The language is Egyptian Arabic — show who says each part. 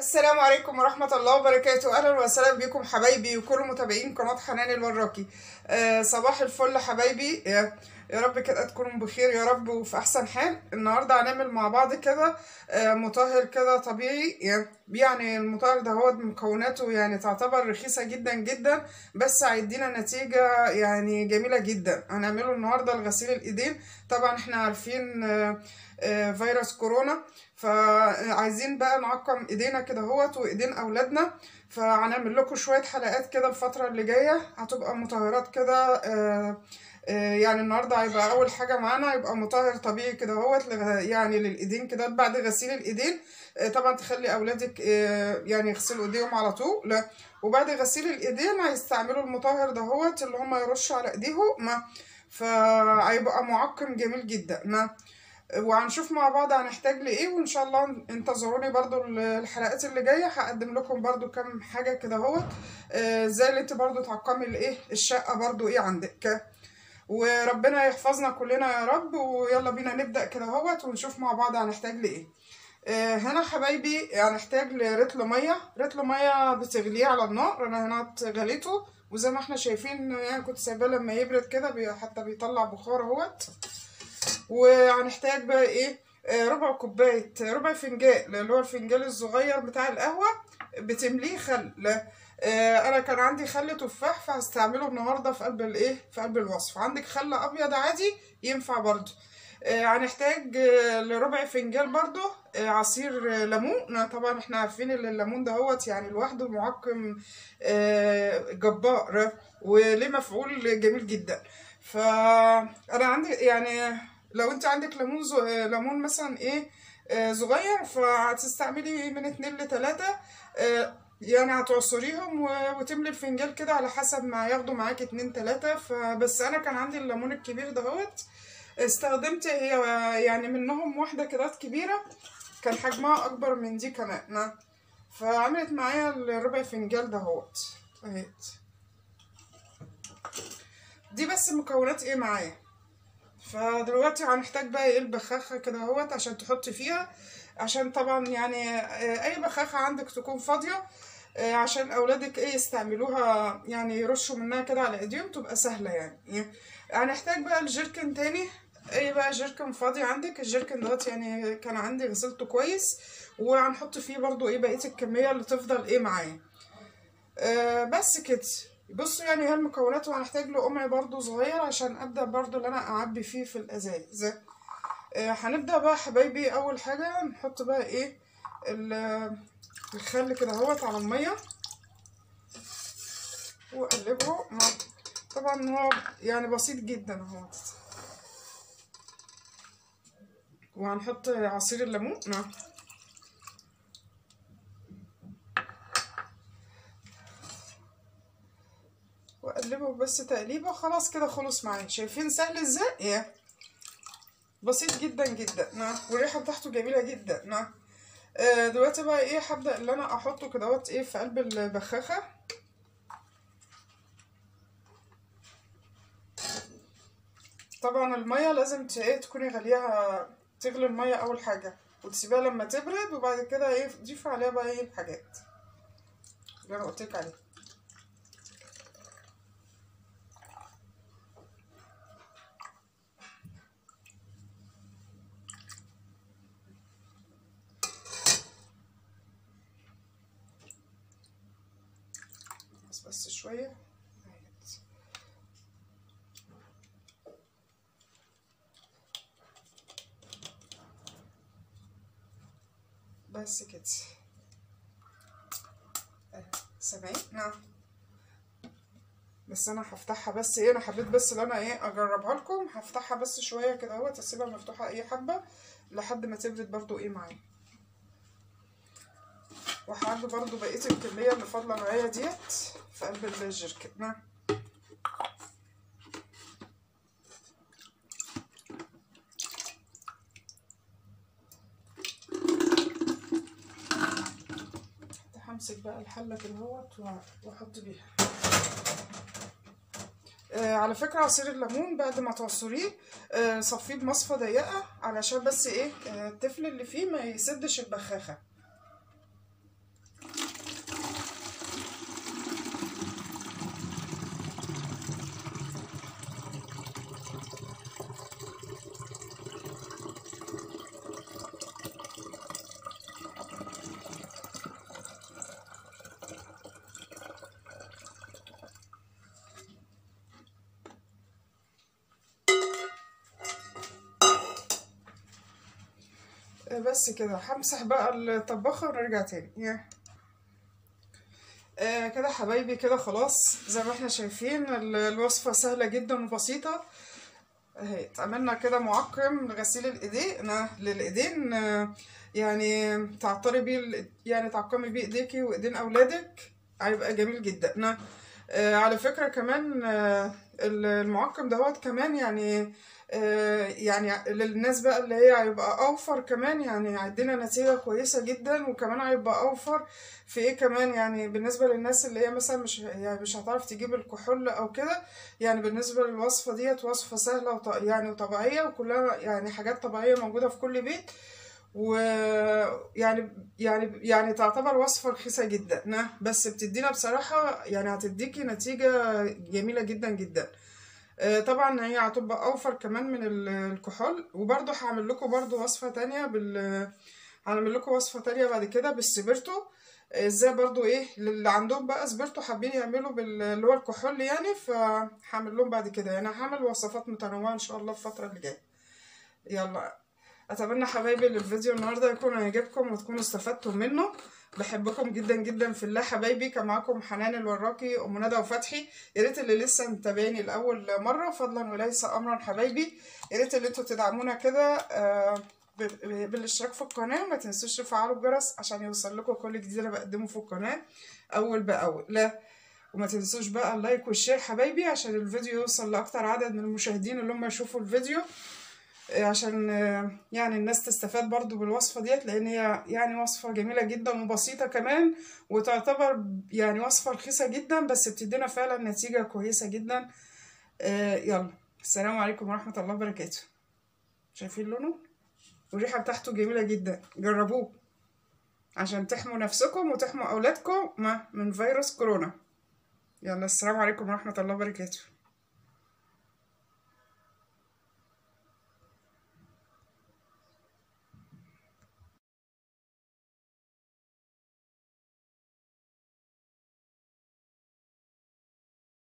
Speaker 1: السلام عليكم ورحمة الله وبركاته أهلا وسهلا بكم حبايبي وكل متابعين قناة حنان الوراكي آه صباح الفل حبايبي آه يا رب كده تكونوا بخير يا رب وفي أحسن حال النهاردة هنعمل مع بعض كده آه مطهر كده طبيعي يعني المطهر ده هو مكوناته يعني تعتبر رخيصة جدا جدا بس هيدينا نتيجة يعني جميلة جدا هنعمله النهاردة لغسيل الإيدين طبعا احنا عارفين آه آه فيروس كورونا فعايزين بقى نعقم ايدينا كده اهوت وايدين اولادنا فهنعمل لكم شويه حلقات كده الفتره اللي جايه هتبقى مطهرات كده آه آه يعني النهارده هيبقى اول حاجه معانا هيبقى مطهر طبيعي كده اهوت يعني للايدين كده بعد غسيل الايدين آه طبعا تخلي اولادك يعني يغسلوا ايديهم على طول لا وبعد غسيل الايدين هيستعملوا المطهر دهوت اللي هم يرشوا على ايديهم فهيبقى معقم جميل جدا ما وهنشوف مع بعض هنحتاج لايه وان شاء الله انتظروني برضو الحلقات اللي جايه هقدم لكم برضو كام حاجه كده اهوت ازاي اللي انت برضو تعقمي الايه الشقه برضو ايه عندك وربنا يحفظنا كلنا يا رب ويلا بينا نبدا كده اهوت ونشوف مع بعض هنحتاج لايه هنا حبايبي هنحتاج لرتل ميه رتل ميه بتغليه على النار انا هنا غليته وزي ما احنا شايفين يعني كنت سايباه لما يبرد كده حتى بيطلع بخار اهوت وهنحتاج بقى ايه ربع كوبايه ربع فنجان اللي هو الفنجان الصغير بتاع القهوه بتمليه خل انا كان عندي خل تفاح فهستعمله النهارده في قلب الايه في قلب الوصفه عندك خل ابيض عادي ينفع برضو هنحتاج لربع فنجان برضو عصير ليمون طبعا احنا عارفين ان الليمون دهوت يعني لوحده معقم جبار وليه مفعول جميل جدا فانا عندي يعني لو انت عندك ليمون زو... ليمون مثلا ايه آه صغير فهتستعملي من اتنين لتلاتة آه يعني هتعصريهم و... وتملي الفنجان كده على حسب ما ياخدوا معاكي اتنين تلاتة فبس انا كان عندي الليمون الكبير دهوت استخدمت هي يعني منهم واحدة كده كبيرة كان حجمها اكبر من دي كمان فعملت معايا الربع فنجان دهوت اهيت دي بس مكونات ايه معايا فدلوقتي هنحتاج بقى ايه البخاخة كده اهوت عشان تحطي فيها عشان طبعا يعني اي بخاخة عندك تكون فاضية عشان اولادك ايه يستعملوها يعني يرشوا منها كده على ايديهم تبقى سهلة يعني هنحتاج بقى الجيركن تاني اي بقى جيركن فاضي عندك الجيركن دوت يعني كان عندي غسلته كويس وهنحط فيه برضو ايه بقية الكمية اللي تفضل ايه معايا آه بس كده بصوا يعني هالمكونات وهنحتاج له قمع برضو صغير عشان ابدا برضو اللي انا اعبي فيه في الازايز آه هنبدا بقى حبايبي اول حاجه نحط بقى ايه الخل كده اهوت على الميه واقلبه طبعا هو يعني بسيط جدا اهوت وهنحط عصير الليمون نعم واقلبه بس تقليبه خلاص كده خلص معايا شايفين سهل ازاي ايه بسيط جدا جدا نعم والريحه بتاعته جميله جدا نعم آه دلوقتي بقى ايه هبدا اللي انا احطه كدهوت ايه في قلب البخاخه طبعا الميه لازم ايه تكوني غليها تغلي الميه اول حاجه وتسيبيها لما تبرد وبعد كده ايه تضيفي عليها بقى ايه الحاجات اللي انا قلتلك عليها بس شوية بس كده سامعين نعم بس انا هفتحها بس ايه انا حبيت بس ان انا ايه اجربها لكم هفتحها بس شويه كده اهوت اسيبها مفتوحه ايه حبه لحد ما تبرد برضو ايه معايا وهعبي برضو بقية الكمية اللي فاضلة معايا ديت في قلب الجيركن نعم همسك بقى الحلة كده اهوت واحط بيها آه على فكرة عصير الليمون بعد ما تعصريه آه صفيه بمصفى ضيقة علشان بس ايه آه التفل اللي فيه ما يسدش البخاخة آه، بس كده همسح بقى الطباخة ونرجع تاني يا. آه كده حبايبي كده خلاص زي ما احنا شايفين ال- الوصفة سهلة جدا وبسيطة اهي اتعملنا كده معقم لغسيل الايدين آه، للايدين آه، يعني تعطري بيه ال- يعني تعقمي بيه ايديكي وايدين اولادك هيبقى جميل جدا آه، آه، على فكرة كمان آه، ال- المعقم دهوت كمان يعني آه، يعني للناس بقى اللي هي هيبقى اوفر كمان يعني هيدينا نتيجة كويسة جدا وكمان هيبقى اوفر في ايه كمان يعني بالنسبة للناس اللي هي مثلا مش يعني مش هتعرف تجيب الكحول او كده يعني بالنسبة للوصفة ديت وصفة سهلة وط... يعني وطبيعية وكلها يعني حاجات طبيعية موجودة في كل بيت ويعني يعني يعني تعتبر وصفة رخيصة جدا نه، بس بتدينا بصراحة يعني هتديكي نتيجة جميلة جدا جدا آه، طبعا هي هتبقى اوفر كمان من ال- الكحول وبرضه هعمل لكم برضه وصفة تانية بال هعمل لكم وصفة تانية بعد كده بالسبرتو آه، ازاي برضه ايه اللي عندهم بقى سبرتو حابين يعملوا بال- اللي هو الكحول يعني فهعمل لهم بعد كده يعني هعمل وصفات متنوعة ان شاء الله الفترة اللي جاية يلا اتمنى حبايبي ان الفيديو النهارده يكون هيعجبكم وتكونوا استفدتم منه بحبكم جدا جدا في الله حبايبي كان معاكم حنان الوراقي ام ندى وفتحي يا ريت اللي لسه متابعيني لاول مره فضلا وليس امرا حبايبي يا ريت اللي انتوا تدعمونا كده آه، ب- بالاشتراك في القناه ما تنسوش تفعلوا الجرس عشان يوصل لكم كل جديد انا بقدمه في القناه اول باول لا وما تنسوش بقى اللايك والشير حبايبي عشان الفيديو يوصل لاكتر عدد من المشاهدين اللي هم يشوفوا الفيديو آه، عشان آه، يعني الناس تستفاد برضو بالوصفة ديت لأن هي يعني وصفة جميلة جدا وبسيطة كمان وتعتبر يعني وصفة رخيصة جدا بس بتدينا فعلا نتيجة كويسة جدا آه، يلا السلام عليكم ورحمة الله وبركاته شايفين لونه والريحة بتاعته جميلة جدا جربوه عشان تحموا نفسكم وتحموا أولادكم ما- من فيروس كورونا يلا السلام عليكم ورحمة الله وبركاته